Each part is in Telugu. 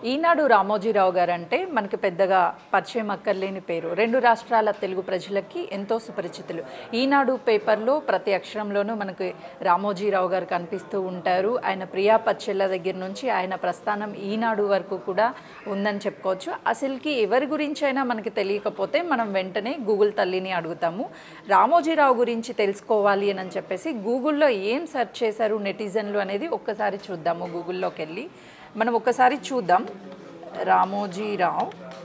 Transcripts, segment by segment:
ఈనాడు రామోజీరావు గారు అంటే మనకి పెద్దగా పరిచయం అక్కర్లేని పేరు రెండు రాష్ట్రాల తెలుగు ప్రజలకి ఎంతో సుపరిచితులు ఈనాడు పేపర్లో ప్రతి అక్షరంలోనూ మనకి రామోజీరావు గారు కనిపిస్తూ ఉంటారు ఆయన ప్రియా పచ్చెళ్ళ దగ్గర నుంచి ఆయన ప్రస్థానం ఈనాడు వరకు కూడా ఉందని చెప్పుకోవచ్చు అసలుకి ఎవరి గురించి అయినా మనకి తెలియకపోతే మనం వెంటనే గూగుల్ తల్లిని అడుగుతాము రామోజీరావు గురించి తెలుసుకోవాలి అని చెప్పేసి గూగుల్లో ఏం సెర్చ్ చేశారు నెటిజన్లు అనేది ఒక్కసారి చూద్దాము గూగుల్లోకి వెళ్ళి మనం ఒక్కసారి చూద్దాం రామోజీరావు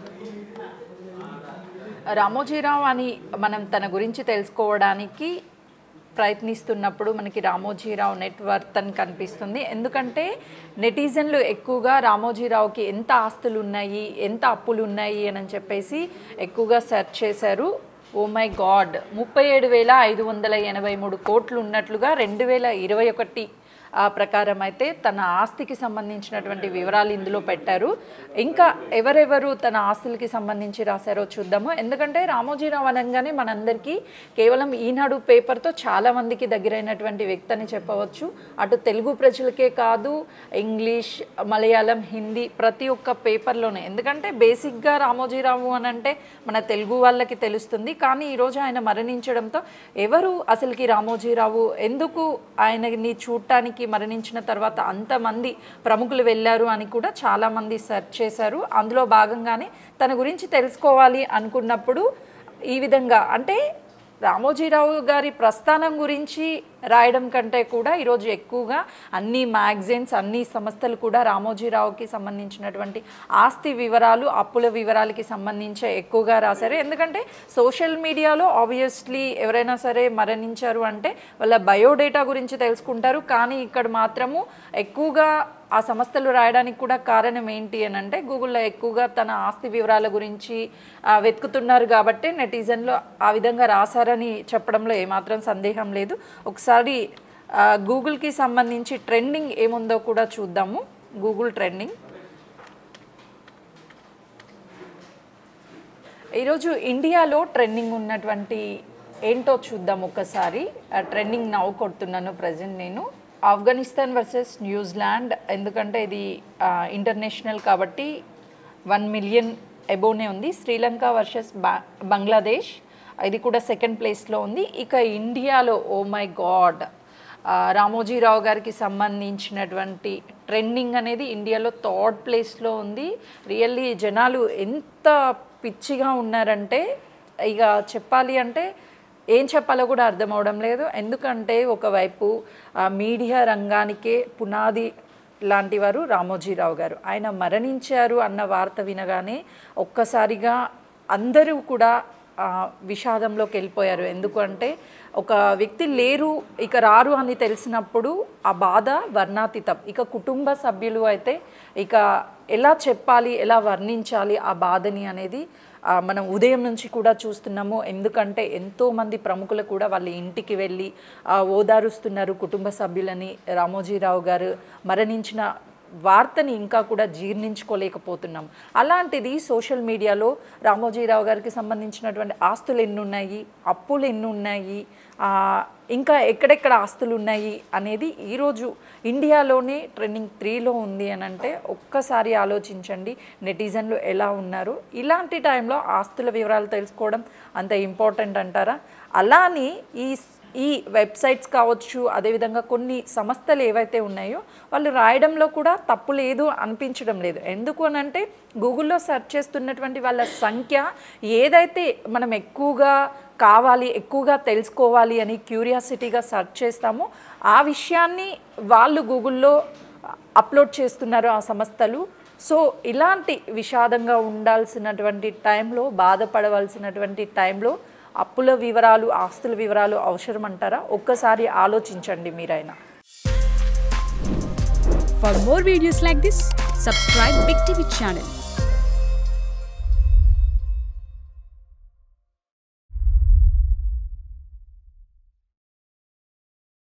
రామోజీరావు అని మనం తన గురించి తెలుసుకోవడానికి ప్రయత్నిస్తున్నప్పుడు మనకి రామోజీరావు నెట్వర్త్ అని కనిపిస్తుంది ఎందుకంటే నెటిజన్లు ఎక్కువగా రామోజీరావుకి ఎంత ఆస్తులు ఉన్నాయి ఎంత అప్పులు ఉన్నాయి అని చెప్పేసి ఎక్కువగా సెర్చ్ చేశారు ఓ మై గాడ్ ముప్పై ఏడు వేల ఐదు వందల ఎనభై మూడు కోట్లు ఉన్నట్లుగా రెండు వేల ఇరవై ఒకటి ఆ ప్రకారం అయితే తన ఆస్తికి సంబంధించినటువంటి వివరాలు ఇందులో పెట్టారు ఇంకా ఎవరెవరు తన ఆస్తులకి సంబంధించి రాశారో చూద్దాము ఎందుకంటే రామోజీరావు అనగానే మనందరికీ కేవలం ఈనాడు పేపర్తో చాలా మందికి దగ్గరైనటువంటి వ్యక్తి అని చెప్పవచ్చు అటు తెలుగు ప్రజలకే కాదు ఇంగ్లీష్ మలయాళం హిందీ ప్రతి ఒక్క పేపర్లోనే ఎందుకంటే బేసిక్గా రామోజీరావు అని అంటే మన తెలుగు వాళ్ళకి తెలుస్తుంది కానీ ఈరోజు ఆయన మరణించడంతో ఎవరు అసలుకి రామోజీరావు ఎందుకు ఆయనని చూడటానికి మరణించిన తర్వాత అంతమంది ప్రముఖులు వెళ్ళారు అని కూడా చాలామంది సెర్చ్ చేశారు అందులో భాగంగానే తన గురించి తెలుసుకోవాలి అనుకున్నప్పుడు ఈ విధంగా అంటే రామోజీరావు గారి ప్రస్థానం గురించి రాయడం కంటే కూడా ఈరోజు ఎక్కువగా అన్ని మ్యాగజైన్స్ అన్ని సంస్థలు కూడా రామోజీరావుకి సంబంధించినటువంటి ఆస్తి వివరాలు అప్పుల వివరాలకి సంబంధించి ఎక్కువగా రాశారు ఎందుకంటే సోషల్ మీడియాలో ఆబ్వియస్లీ ఎవరైనా సరే మరణించారు అంటే వాళ్ళ బయోడేటా గురించి తెలుసుకుంటారు కానీ ఇక్కడ మాత్రము ఎక్కువగా ఆ సంస్థలు రాయడానికి కూడా కారణం ఏంటి అని అంటే గూగుల్లో ఎక్కువగా తన ఆస్తి వివరాల గురించి ఆ, వెతుకుతున్నారు కాబట్టి నెటిజన్లు ఆ విధంగా రాశారని చెప్పడంలో ఏమాత్రం సందేహం లేదు ఒకసారి ఆ, గూగుల్కి సంబంధించి ట్రెండింగ్ ఏముందో కూడా చూద్దాము గూగుల్ ట్రెండింగ్ ఈరోజు ఇండియాలో ట్రెండింగ్ ఉన్నటువంటి ఏంటో చూద్దాం ఒకసారి ట్రెండింగ్ నవ్వు కొడుతున్నాను ప్రజెంట్ నేను ఆఫ్ఘనిస్తాన్ వర్సెస్ న్యూజిలాండ్ ఎందుకంటే ఇది ఇంటర్నేషనల్ కాబట్టి వన్ మిలియన్ ఎబోనే ఉంది శ్రీలంక వర్సెస్ బా బంగ్లాదేశ్ ఇది కూడా సెకండ్ ప్లేస్లో ఉంది ఇక ఇండియాలో ఓ మై గాడ్ ఆ, రామోజీరావు గారికి సంబంధించినటువంటి ట్రెండింగ్ అనేది ఇండియాలో థర్డ్ ప్లేస్లో ఉంది రియల్లీ జనాలు ఎంత పిచ్చిగా ఉన్నారంటే ఇక చెప్పాలి అంటే ఏం చెప్పాలో కూడా అర్థం అవడం లేదు ఎందుకంటే ఒకవైపు ఆ, మీడియా రంగానికే పునాది లాంటి వారు రామోజీరావు గారు ఆయన మరణించారు అన్న వార్త వినగానే ఒక్కసారిగా అందరూ కూడా ఆ, విషాదంలోకి వెళ్ళిపోయారు ఎందుకంటే ఒక వ్యక్తి లేరు ఇక రారు అని తెలిసినప్పుడు ఆ బాధ వర్ణాతీతం ఇక కుటుంబ సభ్యులు అయితే ఇక ఎలా చెప్పాలి ఎలా వర్ణించాలి ఆ బాధని అనేది ఆ, మనం ఉదయం నుంచి కూడా చూస్తున్నాము ఎందుకంటే ఎంతోమంది ప్రముఖులు కూడా వాళ్ళ ఇంటికి వెళ్ళి ఆ, ఓదారుస్తున్నారు కుటుంబ సభ్యులని రామోజీరావు గారు మరణించిన వార్తని ఇంకా కూడా జీర్ణించుకోలేకపోతున్నాం అలాంటిది సోషల్ మీడియాలో రామోజీరావు గారికి సంబంధించినటువంటి ఆస్తులు ఎన్ని ఉన్నాయి అప్పులు ఎన్ని ఉన్నాయి ఆ, ఇంకా ఎక్కడెక్కడ ఆస్తులు ఉన్నాయి అనేది ఈరోజు ఇండియాలోనే ట్రెండింగ్ త్రీలో ఉంది అని అంటే ఒక్కసారి ఆలోచించండి నెటిజన్లు ఎలా ఉన్నారు ఇలాంటి టైంలో ఆస్తుల వివరాలు తెలుసుకోవడం అంత ఇంపార్టెంట్ అంటారా అలాని ఈ ఈ వెబ్సైట్స్ కావచ్చు అదేవిధంగా కొన్ని సంస్థలు ఏవైతే ఉన్నాయో వాళ్ళు రాయడంలో కూడా తప్పు లేదు అనిపించడం లేదు ఎందుకు అని అంటే గూగుల్లో సెర్చ్ చేస్తున్నటువంటి వాళ్ళ సంఖ్య ఏదైతే మనం ఎక్కువగా కావాలి ఎక్కువగా తెలుసుకోవాలి అని క్యూరియాసిటీగా సెర్చ్ చేస్తామో ఆ విషయాన్ని వాళ్ళు గూగుల్లో అప్లోడ్ చేస్తున్నారు ఆ సంస్థలు సో ఇలాంటి విషాదంగా ఉండాల్సినటువంటి టైంలో బాధపడవలసినటువంటి టైంలో అప్పుల వివరాలు ఆస్తుల వివరాలు అవసరం అంటారా ఒక్కసారి ఆలోచించండి మీరైనా For more videos like this, subscribe Big TV channel